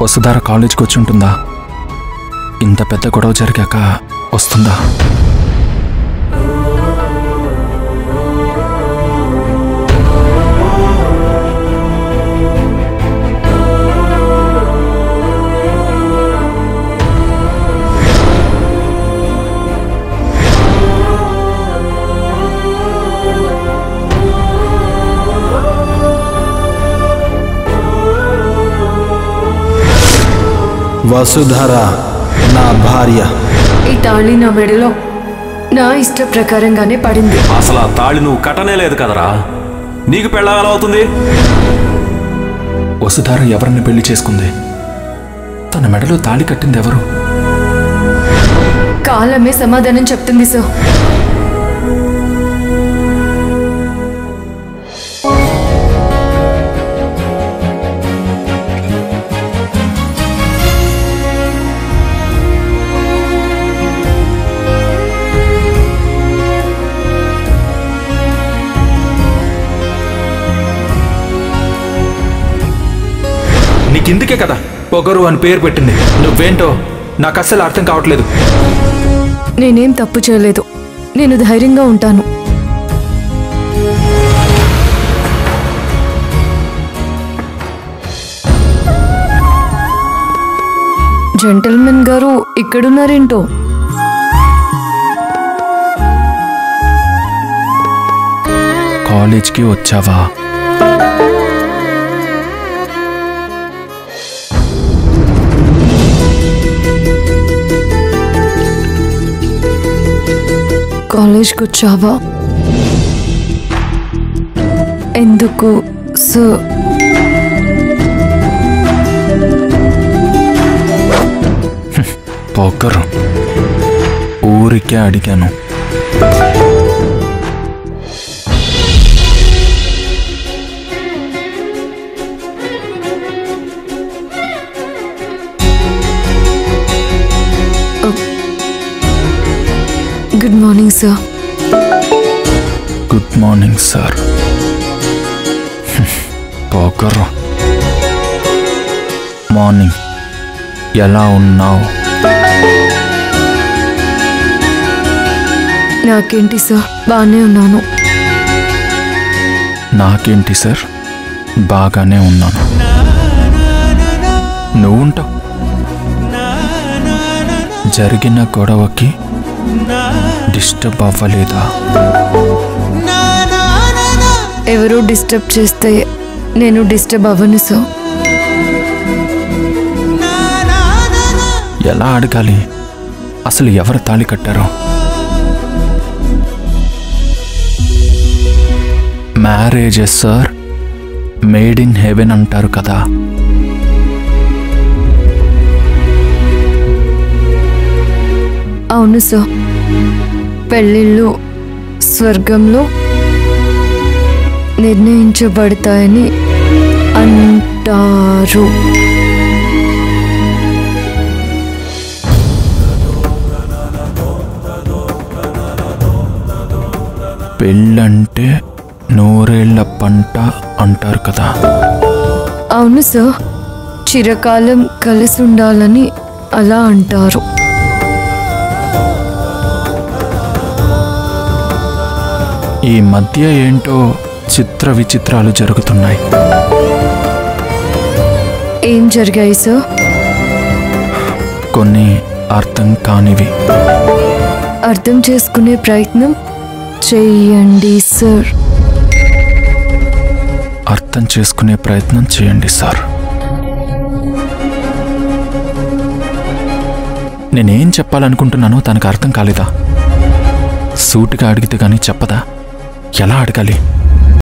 వసుధార కాలేజ్కి వచ్చి ఉంటుందా ఇంత పెద్ద గొడవ జరిగాక వస్తుందా వసుధర నా భార్య ఈ తాళి నా మెడలో నా ఇష్ట ప్రకారంగానే పడింది అసలు ఆ తాళి నువ్వు కట్టనే లేదు కదరా నీకు పెళ్ళం ఎలా అవుతుంది వసుధార ఎవరిని పెళ్లి చేసుకుంది తన మెడలో తాళి కట్టింది ఎవరు కాలమే సమాధానం చెప్తుంది సో నీకిందుకే కదా పొగరు అని పేరు పెట్టింది నువ్వేంటో నాకు అస్సలు అర్థం కావట్లేదు నేనేం తప్పు చేయలేదు నేను ధైర్యంగా ఉంటాను జెంటల్మెన్ గారు ఇక్కడున్నారేంటో కాలేజ్కి వచ్చావా కాలేజ్కి వచ్చావా ఎందుకు సార్ పొగరు ఊరికే అడిగాను good morning sir good morning sir పొగరు మార్నింగ్ ఎలా ఉన్నావు నాకేంటి సార్ బాగానే ఉన్నాను నాకేంటి సార్ బాగానే ఉన్నాను నువ్వు ఉంటావు జరిగిన గొడవకి డిస్టర్బ్ అవ్వలేదా ఎవరు డిస్టర్బ్ చేస్తే నేను డిస్టర్బ్ అవ్వను సార్ ఎలా అడగాలి అసలు ఎవరు తాళి కట్టారో marriages sir made in heaven అంటారు కదా అవును సార్ పెళ్ళిళ్ళు స్వర్గంలో నిర్ణయించబడతాయని అంటారు పెళ్ళంటే నూరేళ్ల పంట అంటారు కదా అవును సార్ చిరకాలం కలిసి ఉండాలని అలా అంటారు ఈ మధ్య ఏంటో చిత్ర విచిత్రాలు జరుగుతున్నాయి ఏం జరిగాయి సార్ కొన్ని అర్థం కానివి అర్థం చేసుకునే ప్రయత్నం చెయ్యండి సార్ అర్థం చేసుకునే ప్రయత్నం చేయండి సార్ నేనేం చెప్పాలనుకుంటున్నానో తనకు అర్థం కాలేదా సూటిగా అడిగితే కానీ చెప్పదా ఎలా అడగాలి